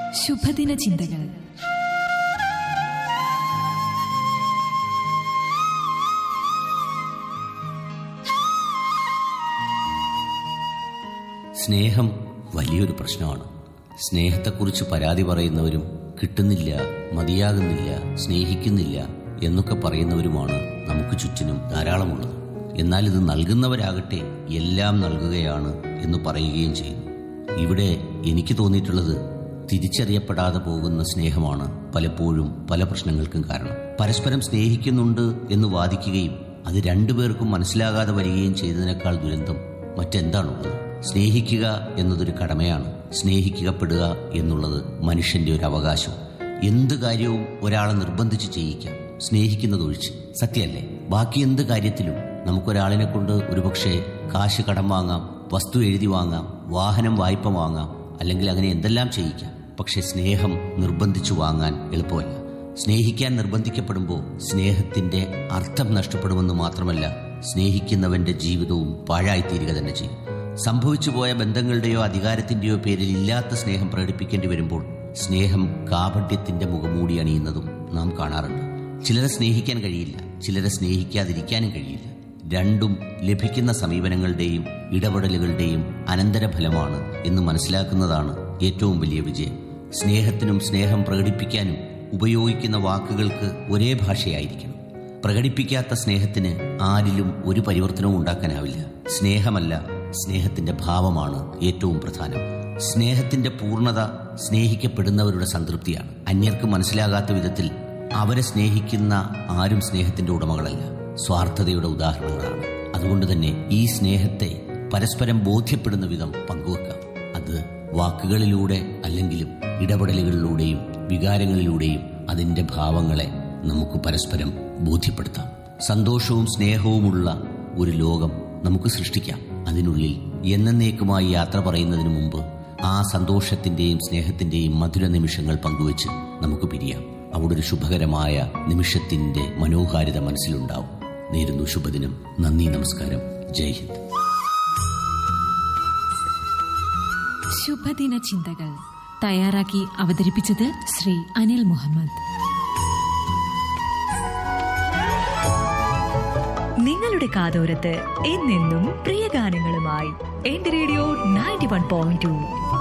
ശുഭദിന ചിന്തകൾ സ്നേഹം വലിയൊരു പ്രശ്നമാണ് സ്നേഹത്തെക്കുറിച്ച് പരാതി പറയുന്നവരും കിട്ടുന്നില്ല മതിയാകുന്നില്ല സ്നേഹിക്കുന്നില്ല എന്നൊക്കെ പറയുന്നവരുമാണ് നമുക്ക് ചുറ്റിനും ധാരാളമുള്ളത് എന്നാൽ ഇത് നൽകുന്നവരാകട്ടെ എല്ലാം നൽകുകയാണ് എന്ന് പറയുകയും ചെയ്യുന്നു ഇവിടെ എനിക്ക് തോന്നിയിട്ടുള്ളത് തിരിച്ചറിയപ്പെടാതെ പോകുന്ന സ്നേഹമാണ് പലപ്പോഴും പല പ്രശ്നങ്ങൾക്കും കാരണം പരസ്പരം സ്നേഹിക്കുന്നുണ്ട് എന്ന് വാദിക്കുകയും അത് രണ്ടുപേർക്കും മനസ്സിലാകാതെ വരികയും ചെയ്തതിനേക്കാൾ ദുരന്തം മറ്റെന്താണുള്ളത് സ്നേഹിക്കുക എന്നതൊരു കടമയാണ് സ്നേഹിക്കപ്പെടുക എന്നുള്ളത് മനുഷ്യന്റെ ഒരു അവകാശം എന്ത് കാര്യവും ഒരാളെ നിർബന്ധിച്ച് ചെയ്യിക്കാം സ്നേഹിക്കുന്നതൊഴിച്ച് സത്യമല്ലേ ബാക്കി എന്ത് കാര്യത്തിലും നമുക്കൊരാളിനെ കൊണ്ട് ഒരുപക്ഷെ കാശ് കടം വാങ്ങാം വസ്തു എഴുതി വാങ്ങാം വാഹനം വായ്പ വാങ്ങാം അല്ലെങ്കിൽ അങ്ങനെ എന്തെല്ലാം ചെയ്യിക്കാം പക്ഷെ സ്നേഹം നിർബന്ധിച്ചു വാങ്ങാൻ എളുപ്പമല്ല സ്നേഹിക്കാൻ നിർബന്ധിക്കപ്പെടുമ്പോൾ സ്നേഹത്തിന്റെ അർത്ഥം നഷ്ടപ്പെടുമെന്ന് മാത്രമല്ല സ്നേഹിക്കുന്നവന്റെ ജീവിതവും പാഴായിത്തീരുക തന്നെ ചെയ്യും സംഭവിച്ചു പോയ ബന്ധങ്ങളുടെയോ അധികാരത്തിന്റെയോ പേരിൽ ഇല്ലാത്ത സ്നേഹം പ്രകടിപ്പിക്കേണ്ടി വരുമ്പോൾ സ്നേഹം കാപട്യത്തിന്റെ മുഖമൂടി അണിയുന്നതും നാം കാണാറുണ്ട് ചിലരെ സ്നേഹിക്കാൻ കഴിയില്ല ചിലരെ സ്നേഹിക്കാതിരിക്കാനും കഴിയില്ല രണ്ടും ലഭിക്കുന്ന സമീപനങ്ങളുടെയും ഇടപെടലുകളുടെയും അനന്തരഫലമാണ് എന്ന് മനസ്സിലാക്കുന്നതാണ് ഏറ്റവും വലിയ വിജയം സ്നേഹത്തിനും സ്നേഹം പ്രകടിപ്പിക്കാനും ഉപയോഗിക്കുന്ന വാക്കുകൾക്ക് ഒരേ ഭാഷയായിരിക്കണം പ്രകടിപ്പിക്കാത്ത സ്നേഹത്തിന് ആരിലും ഒരു പരിവർത്തനവും ഉണ്ടാക്കാനാവില്ല സ്നേഹമല്ല സ്നേഹത്തിന്റെ ഭാവമാണ് ഏറ്റവും പ്രധാനം സ്നേഹത്തിന്റെ പൂർണ്ണത സ്നേഹിക്കപ്പെടുന്നവരുടെ സംതൃപ്തിയാണ് അന്യർക്ക് മനസ്സിലാകാത്ത വിധത്തിൽ അവരെ സ്നേഹിക്കുന്ന ആരും സ്നേഹത്തിന്റെ ഉടമകളല്ല സ്വാർത്ഥതയുടെ ഉദാഹരണങ്ങളാണ് അതുകൊണ്ട് തന്നെ ഈ സ്നേഹത്തെ പരസ്പരം ബോധ്യപ്പെടുന്ന വിധം പങ്കുവെക്കാം അത് വാക്കുകളിലൂടെ അല്ലെങ്കിലും ഇടപെടലുകളിലൂടെയും വികാരങ്ങളിലൂടെയും അതിന്റെ ഭാവങ്ങളെ നമുക്ക് പരസ്പരം ബോധ്യപ്പെടുത്താം സന്തോഷവും സ്നേഹവുമുള്ള ഒരു ലോകം നമുക്ക് സൃഷ്ടിക്കാം അതിനുള്ളിൽ എന്നേക്കുമായി യാത്ര പറയുന്നതിന് മുമ്പ് ആ സന്തോഷത്തിന്റെയും സ്നേഹത്തിന്റെയും മധുര നിമിഷങ്ങൾ പങ്കുവെച്ച് നമുക്ക് പിരിയാം അവിടെ ഒരു ശുഭകരമായ നിമിഷത്തിന്റെ മനോഹാരിത മനസ്സിലുണ്ടാവും നേരുന്നു ശുഭദിനം നന്ദി നമസ്കാരം ജയ് ഹിന്ദ് ശുഭദിന ചിന്തകൾ തയ്യാറാക്കി അവതരിപ്പിച്ചത് ശ്രീ അനിൽ മുഹമ്മദ് നിങ്ങളുടെ കാതോരത്ത് എന്നെന്നും പ്രിയ ഗാനങ്ങളുമായി എന്റെ radio ninety one point to